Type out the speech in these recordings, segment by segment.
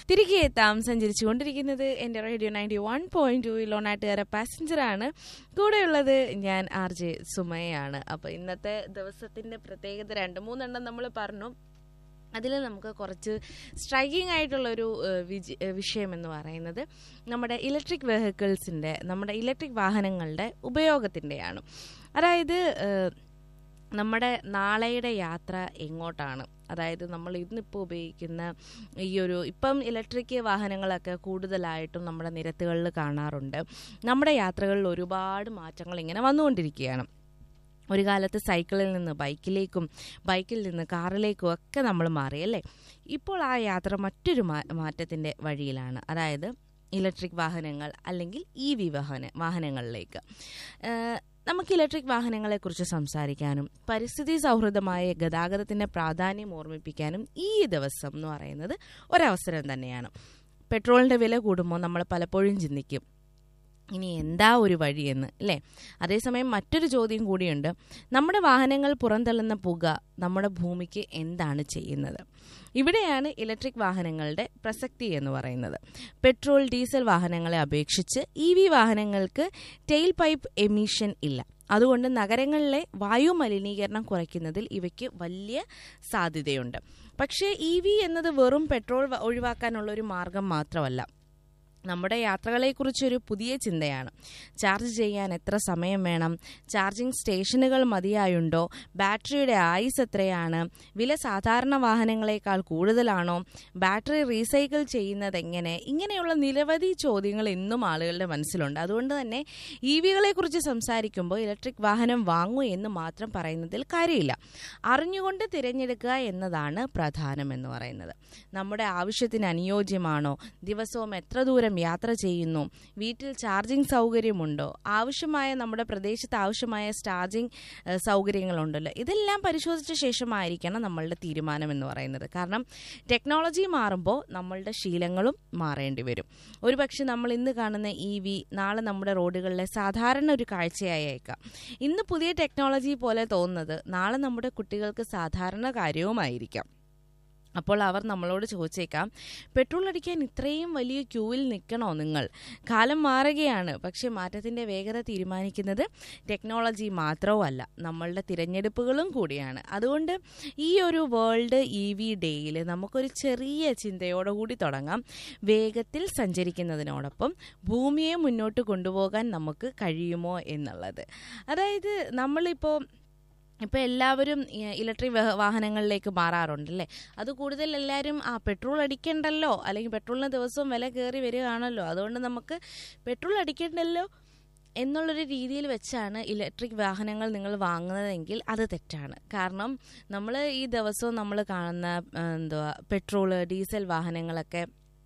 തിരികെ എത്താം സഞ്ചരിച്ചുകൊണ്ടിരിക്കുന്നത് എൻ്റെ radio ninety one point two ലോണാട്ടുകാര പാസഞ്ചറാണ് കൂടെയുള്ളത് ഞാൻ ആർ ജെ സുമയാണ് അപ്പോൾ ഇന്നത്തെ ദിവസത്തിൻ്റെ പ്രത്യേകത രണ്ട് മൂന്നെണ്ണം നമ്മൾ പറഞ്ഞു അതിൽ നമുക്ക് കുറച്ച് സ്ട്രൈക്കിംഗ് ആയിട്ടുള്ളൊരു ഏഹ്, വിജ ഏഹ്, വിഷയം എന്ന് പറയുന്നത് നമ്മുടെ ഇലക്ട്രിക് വെഹിക്കിൾസിൻ്റെ നമ്മുടെ ഇലക്ട്രിക് വാഹനങ്ങളുടെ ഉപയോഗത്തിൻ്റെയാണ് അതായത് ഏഹ്, നമ്മുടെ നാളെയുടെ യാത്ര എങ്ങോട്ടാണ് അതായത് നമ്മൾ ഇന്നിപ്പോൾ ഉപയോഗിക്കുന്ന ഈ ഒരു ഇപ്പം ഇലക്ട്രിക് വാഹനങ്ങളൊക്കെ കൂടുതലായിട്ടും നമ്മുടെ നിരത്തുകളിൽ കാണാറുണ്ട് നമ്മുടെ യാത്രകളിൽ ഒരുപാട് മാറ്റങ്ങൾ ഇങ്ങനെ വന്നുകൊണ്ടിരിക്കുകയാണ് ഒരു കാലത്ത് സൈക്കിളിൽ നിന്ന് ബൈക്കിലേക്കും ബൈക്കിൽ നിന്ന് കാറിലേക്കും ഒക്കെ നമ്മൾ മാറി അല്ലേ ഇപ്പോൾ ആ യാത്ര മറ്റൊരു മാ മാറ്റത്തിൻ്റെ വഴിയിലാണ് അതായത് ഇലക്ട്രിക് വാഹനങ്ങൾ അല്ലെങ്കിൽ ഇ വി വാഹന വാഹനങ്ങളിലേക്ക് ഏഹ് നമുക്ക് ഇലക്ട്രിക് വാഹനങ്ങളെക്കുറിച്ച് സംസാരിക്കാനും പരിസ്ഥിതി സൗഹൃദമായ ഗതാഗതത്തിൻ്റെ പ്രാധാന്യം ഓർമ്മിപ്പിക്കാനും ഈ ദിവസം എന്ന് പറയുന്നത് ഒരവസരം തന്നെയാണ് പെട്രോളിൻ്റെ വില കൂടുമ്പോൾ നമ്മൾ പലപ്പോഴും ചിന്തിക്കും ഇനി എന്താ ഒരു വഴിയെന്ന് അല്ലേ അതേസമയം മറ്റൊരു ചോദ്യം കൂടിയുണ്ട് നമ്മുടെ വാഹനങ്ങൾ പുറന്തള്ളുന്ന പുക നമ്മുടെ ഭൂമിക്ക് എന്താണ് ചെയ്യുന്നത് ഇവിടെയാണ് ഇലക്ട്രിക് വാഹനങ്ങളുടെ പ്രസക്തി എന്ന് പറയുന്നത് പെട്രോൾ ഡീസൽ വാഹനങ്ങളെ അപേക്ഷിച്ച് ഇ വി വാഹനങ്ങൾക്ക് ടെയിൽ പൈപ്പ് എമിഷൻ ഇല്ല അതുകൊണ്ട് നഗരങ്ങളിലെ വായു മലിനീകരണം കുറയ്ക്കുന്നതിൽ ഇവയ്ക്ക് വലിയ സാധ്യതയുണ്ട് പക്ഷേ ഇ വി എന്നത് വെറും പെട്രോൾ വ- ഒഴിവാക്കാനുള്ള ഒരു മാർഗം മാത്രമല്ല നമ്മുടെ യാത്രകളെക്കുറിച്ചൊരു പുതിയ ചിന്തയാണ് ചാർജ് ചെയ്യാൻ എത്ര സമയം വേണം ചാർജിംഗ് സ്റ്റേഷനുകൾ മതിയായുണ്ടോ ബാറ്ററിയുടെ ആയുസ് എത്രയാണ് വില സാധാരണ വാഹനങ്ങളെക്കാൾ കൂടുതലാണോ ബാറ്ററി റീസൈക്കിൾ ചെയ്യുന്നത് എങ്ങനെ ഇങ്ങനെയുള്ള നിരവധി ചോദ്യങ്ങൾ ഇന്നും ആളുകളുടെ മനസ്സിലുണ്ട് അതുകൊണ്ട് തന്നെ ഇ വികളെക്കുറിച്ച് സംസാരിക്കുമ്പോൾ ഇലക്ട്രിക് വാഹനം വാങ്ങൂ എന്ന് മാത്രം പറയുന്നതിൽ കാര്യമില്ല അറിഞ്ഞുകൊണ്ട് തിരഞ്ഞെടുക്കുക എന്നതാണ് പ്രധാനം എന്ന് പറയുന്നത് നമ്മുടെ ആവശ്യത്തിന് അനുയോജ്യമാണോ ദിവസവും എത്ര ദൂരം യാത്ര ചെയ്യുന്നു വീട്ടിൽ ചാർജിംഗ് സൗകര്യമുണ്ടോ ആവശ്യമായ നമ്മുടെ പ്രദേശത്ത് ആവശ്യമായ ചാർജിംഗ് ഏഹ്, സൗകര്യങ്ങളുണ്ടല്ലോ ഇതെല്ലാം പരിശോധിച്ച ശേഷമായിരിക്കണം നമ്മളുടെ തീരുമാനം എന്ന് പറയുന്നത് കാരണം ടെക്നോളജി മാറുമ്പോൾ നമ്മളുടെ ശീലങ്ങളും മാറേണ്ടി വരും ഒരുപക്ഷെ നമ്മൾ ഇന്ന് കാണുന്ന ഇ വി നാളെ നമ്മുടെ റോഡുകളിലെ സാധാരണ ഒരു കാഴ്ചയായേക്കാം ഇന്ന് പുതിയ ടെക്നോളജി പോലെ തോന്നുന്നത് നാളെ നമ്മുടെ കുട്ടികൾക്ക് സാധാരണ കാര്യവുമായിരിക്കാം അപ്പോൾ അവർ നമ്മളോട് ചോദിച്ചേക്കാം പെട്രോൾ അടിക്കാൻ ഇത്രയും വലിയ ക്യൂവിൽ നിൽക്കണോ നിങ്ങൾ കാലം മാറുകയാണ് പക്ഷേ മാറ്റത്തിൻ്റെ വേഗത തീരുമാനിക്കുന്നത് ടെക്നോളജി മാത്രവുമല്ല നമ്മളുടെ തിരഞ്ഞെടുപ്പുകളും കൂടിയാണ് അതുകൊണ്ട് ഈ ഒരു വേൾഡ് ഇ വി ഡേയിൽ നമുക്കൊരു ചെറിയ ചിന്തയോടുകൂടി തുടങ്ങാം വേഗത്തിൽ സഞ്ചരിക്കുന്നതിനോടൊപ്പം ഭൂമിയെ മുന്നോട്ട് കൊണ്ടുപോകാൻ നമുക്ക് കഴിയുമോ എന്നുള്ളത് അതായത് നമ്മളിപ്പോൾ ഇപ്പോൾ എല്ലാവരും ഇലക്ട്രിക് വാഹനങ്ങളിലേക്ക് മാറാറുണ്ടല്ലേ അത് കൂടുതൽ എല്ലാവരും ആ പെട്രോൾ അടിക്കണ്ടല്ലോ അല്ലെങ്കിൽ പെട്രോളിന് ദിവസവും വില കയറി വരികയാണല്ലോ അതുകൊണ്ട് നമുക്ക് പെട്രോൾ അടിക്കണ്ടല്ലോ എന്നുള്ളൊരു രീതിയിൽ വെച്ചാണ് ഇലക്ട്രിക് വാഹനങ്ങൾ നിങ്ങൾ വാങ്ങുന്നതെങ്കിൽ അത് തെറ്റാണ് കാരണം നമ്മൾ ഈ ദിവസവും നമ്മൾ കാണുന്ന ആ, എന്തുവാ പെട്രോൾ ഡീസൽ വാഹനങ്ങളൊക്കെ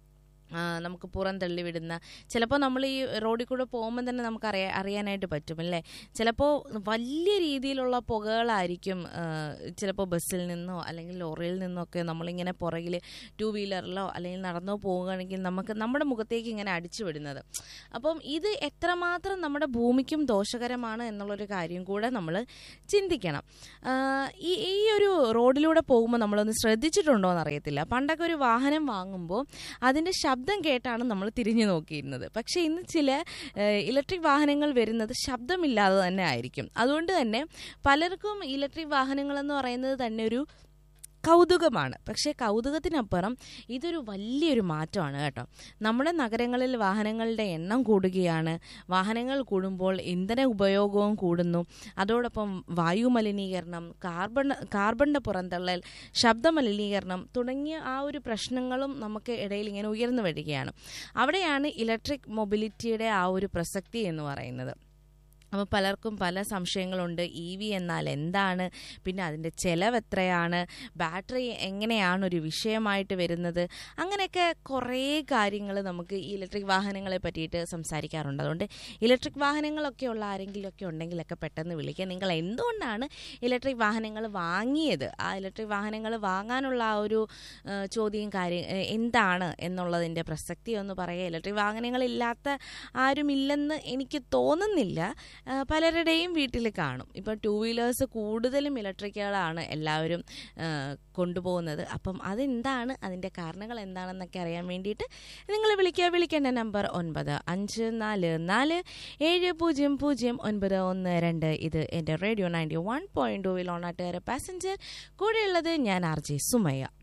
ആ, നമുക്ക് പുറന്തള്ളി വിടുന്ന ചിലപ്പോൾ നമ്മൾ ഈ റോഡിൽ കൂടെ പോകുമ്പോൾ തന്നെ നമുക്ക് അറിയാ അറിയാനായിട്ട് പറ്റും അല്ലേ ചിലപ്പോൾ വലിയ രീതിയിലുള്ള പുകകളായിരിക്കും ആ, ചിലപ്പോൾ ബസ്സിൽ നിന്നോ അല്ലെങ്കിൽ ലോറിയിൽ നിന്നോ ഒക്കെ നമ്മളിങ്ങനെ പുറകിൽ ടു വീലറിലോ അല്ലെങ്കിൽ നടന്നോ പോവുകയാണെങ്കിൽ നമുക്ക് നമ്മുടെ മുഖത്തേക്ക് ഇങ്ങനെ അടിച്ചു വിടുന്നത് അപ്പം ഇത് എത്രമാത്രം നമ്മുടെ ഭൂമിക്കും ദോഷകരമാണ് എന്നുള്ളൊരു കാര്യം കൂടെ നമ്മൾ ചിന്തിക്കണം ആ, ഈ ഈ ഒരു റോഡിലൂടെ പോകുമ്പോൾ നമ്മളൊന്ന് ശ്രദ്ധിച്ചിട്ടുണ്ടോ എന്നറിയത്തില്ല പണ്ടൊക്കെ ഒരു വാഹനം വാങ്ങുമ്പോൾ അതിൻ്റെ ശബ്ദം കേട്ടാണ് നമ്മൾ തിരിഞ്ഞു നോക്കിയിരുന്നത് പക്ഷേ ഇന്ന് ചില ഇലക്ട്രിക് വാഹനങ്ങൾ വരുന്നത് ശബ്ദമില്ലാതെ തന്നെ ആയിരിക്കും അതുകൊണ്ട് തന്നെ പലർക്കും ഇലക്ട്രിക് വാഹനങ്ങൾ എന്ന് പറയുന്നത് തന്നെ ഒരു കൗതുകമാണ് പക്ഷേ കൗതുകത്തിനപ്പുറം ഇതൊരു വലിയൊരു മാറ്റമാണ് കേട്ടോ നമ്മുടെ നഗരങ്ങളിൽ വാഹനങ്ങളുടെ എണ്ണം കൂടുകയാണ് വാഹനങ്ങൾ കൂടുമ്പോൾ ഇന്ധന ഉപയോഗവും കൂടുന്നു അതോടൊപ്പം വായു മലിനീകരണം കാർബൺ കാർബണിൻ്റെ പുറന്തള്ളൽ ശബ്ദ മലിനീകരണം തുടങ്ങിയ ആ ഒരു പ്രശ്നങ്ങളും നമുക്ക് ഇടയിൽ ഇങ്ങനെ ഉയർന്നു വരികയാണ് അവിടെയാണ് ഇലക്ട്രിക് മൊബിലിറ്റിയുടെ ആ ഒരു പ്രസക്തി എന്ന് പറയുന്നത് അപ്പോൾ പലർക്കും പല സംശയങ്ങളുണ്ട് ഇ വി എന്നാൽ എന്താണ് പിന്നെ അതിൻ്റെ ചിലവ് എത്രയാണ് ബാറ്ററി എങ്ങനെയാണ് ഒരു വിഷയമായിട്ട് വരുന്നത് അങ്ങനെയൊക്കെ കുറേ കാര്യങ്ങൾ നമുക്ക് ഈ ഇലക്ട്രിക് വാഹനങ്ങളെ പറ്റിയിട്ട് സംസാരിക്കാറുണ്ട് അതുകൊണ്ട് ഇലക്ട്രിക് വാഹനങ്ങളൊക്കെ ഉള്ള ആരെങ്കിലുമൊക്കെ ഉണ്ടെങ്കിലൊക്കെ പെട്ടെന്ന് വിളിക്കുക നിങ്ങൾ എന്തുകൊണ്ടാണ് ഇലക്ട്രിക് വാഹനങ്ങൾ വാങ്ങിയത് ആ ഇലക്ട്രിക് വാഹനങ്ങൾ വാങ്ങാനുള്ള ആ ഒരു ആ, ചോദ്യം കാര്യം ഏ, എന്താണ് എന്നുള്ളതിൻ്റെ പ്രസക്തി ഒന്ന് പറയുക ഇലക്ട്രിക് വാഹനങ്ങളില്ലാത്ത ആരുമില്ലെന്ന് എനിക്ക് തോന്നുന്നില്ല ആ, പലരുടെയും വീട്ടിൽ കാണും ഇപ്പോൾ ടൂ വീലേഴ്സ് കൂടുതലും ഇലക്ട്രിക്കുകളാണ് എല്ലാവരും ആ, കൊണ്ടുപോകുന്നത് അപ്പം അതെന്താണ് അതിൻ്റെ കാരണങ്ങൾ എന്താണെന്നൊക്കെ അറിയാൻ വേണ്ടിയിട്ട് നിങ്ങൾ വിളിക്കുക വിളിക്കേണ്ട നമ്പർ ഒൻപത് അഞ്ച് നാല് നാല് ഏഴ് പൂജ്യം പൂജ്യം ഒൻപത് ഒന്ന് രണ്ട് ഇത് എൻ്റെ റേഡിയോ നയൻറ്റി വൺ പോയിൻറ്റ് ടൂവിൽ ഓണാട്ടുകാര പാസഞ്ചർ കൂടെയുള്ളത് ഞാൻ ആർ ജെ സുമയ്യ